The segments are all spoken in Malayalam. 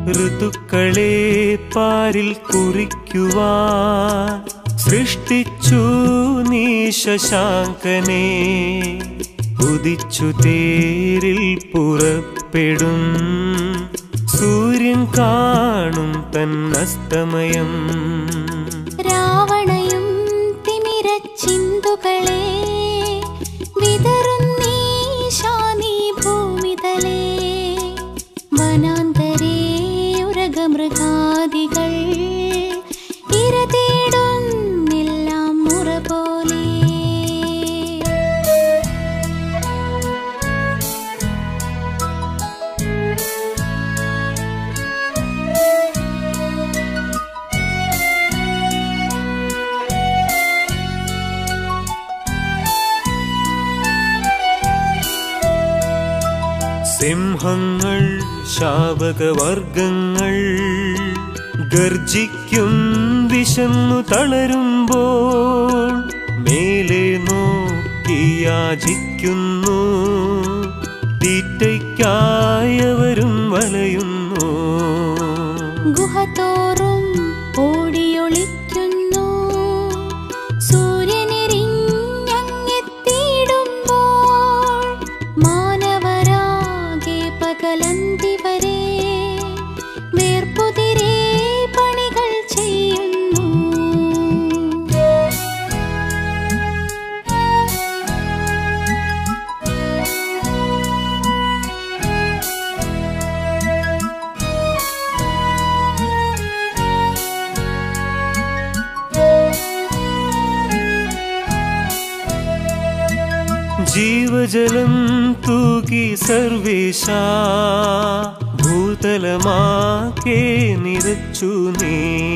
ഋതുക്കളെ പാരിൽ കുറിക്കുവാൻ സൃഷ്ടിച്ചു നീ ശശാങ്കനെ ഉദിച്ചു തേരിൽ പുറപ്പെടും സൂര്യൻ കാണും തന്നസ്തമയം രാവണയും തിമിരച്ചിന്തുകളെ വിതറുന്നീശാനീ ഭൂമിതലേ വനാന്തരേ ഉരകമൃഗാദികൾ ഇര തേടുന്നെല്ലാം മുറ പോലെ സിംഹങ്ങൾ ശാപകവർഗങ്ങൾ ഗർജിക്കും വിശന്നു തളരുമ്പോൾ മേലെ നോക്കി യാചിക്കുന്നു തീറ്റയ്ക്കായവരും വലയുന്നു ഗുഹതോറും ഓടിയൊളിക്കുന്നു സൂര്യനെറിഞ്ഞെത്തിയിടുമ്പോൾ മാനവരാകെ പകലന്തിവരെ വേർപുതിരെ പണികൾ ചെയ്യുന്നു ജീവജലം തൂകി സർവേശ ഭൂതലമാകെ നിറച്ചു നീ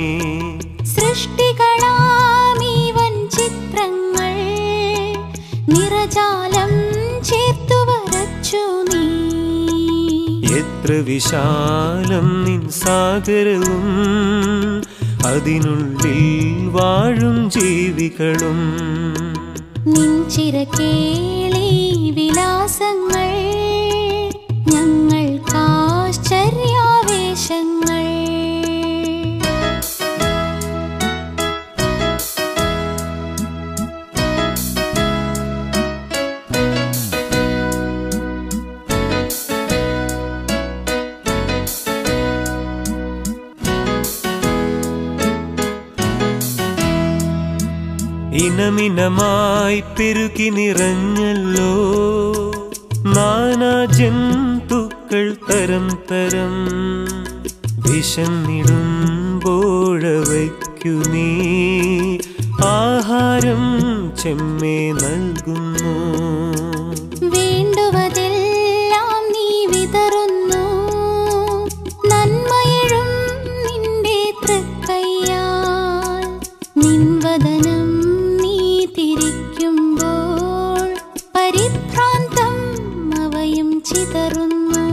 സൃഷ്ടികളാമീവൻ ചിത്രങ്ങൾ നിറജാലം ചേർത്തു വരച്ചു നീ എത്ര വിശാലം നിൻ സാഗരവും അതിനുള്ളിൽ വാഴും ജീവികളും നിൻചിറകേളി വിലാസങ്ങൾ ഞങ്ങൾക്കാശ്ചര്യാവേശങ്ങൾ ഇനമിനമായി പെരുകി നിറഞ്ഞല്ലോ നാനാ ജന്തുക്കൾ തരം തരം വിശന്നിടുമ്പോഴവയ്ക്കു നീ ആഹാരം ചെമ്മേ നൽകുന്നു വേണ്ടുവതെല്ലാം നീ വിതറുന്നു നന്മയഴും നിന്റെ തൃക്കയ്യാൽ നിൻവദനം നീ തിരിക്കുമ്പോൾ പരിഭ്രാന്തം അവയും ചിതറുന്നു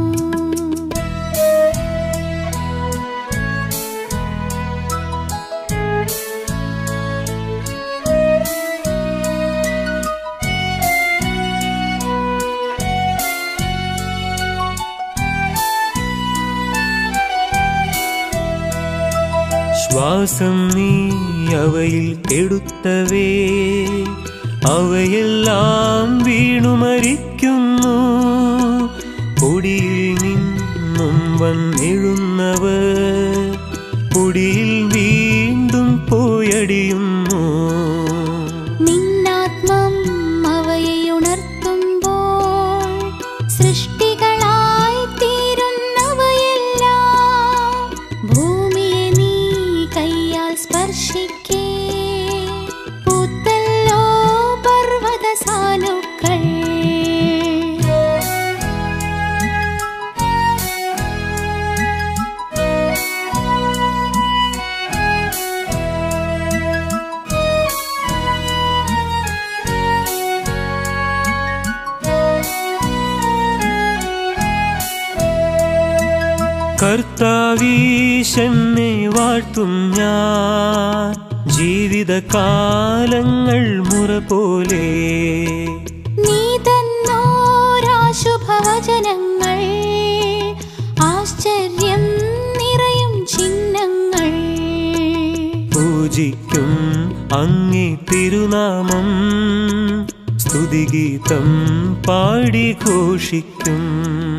ശ്വാസം നീ അവയിൽ എടുത്തവേ അവയെല്ലാം വീണു മരിക്കുന്നു പൊടിയിൽ നിന്നും വന്നെഴുന്നവർ പൊടിയിൽ വീണ്ടും പോയടിയുന്നു നിന്നാത്മം അവയെ ഉണർത്തുമ്പോൾ സൃഷ്ടികളായി തീരുന്നവയെല്ലാം ഭൂമിയെ നീ കയ്യാൽ സ്പർശിക്കേ പൂത്തല്ലോ പർവ്വത സാനുക്കൾ കർത്താവീശന്നെ വാഴ്ത്തും ഞാൻ ജീവിതകാലങ്ങൾ മുറ പോലെ നീ തന്നോരാശുഭവചനങ്ങൾ ആശ്ചര്യം തിരുനാമം സ്തുതിഗീതം പാടി ഘോഷിക്കും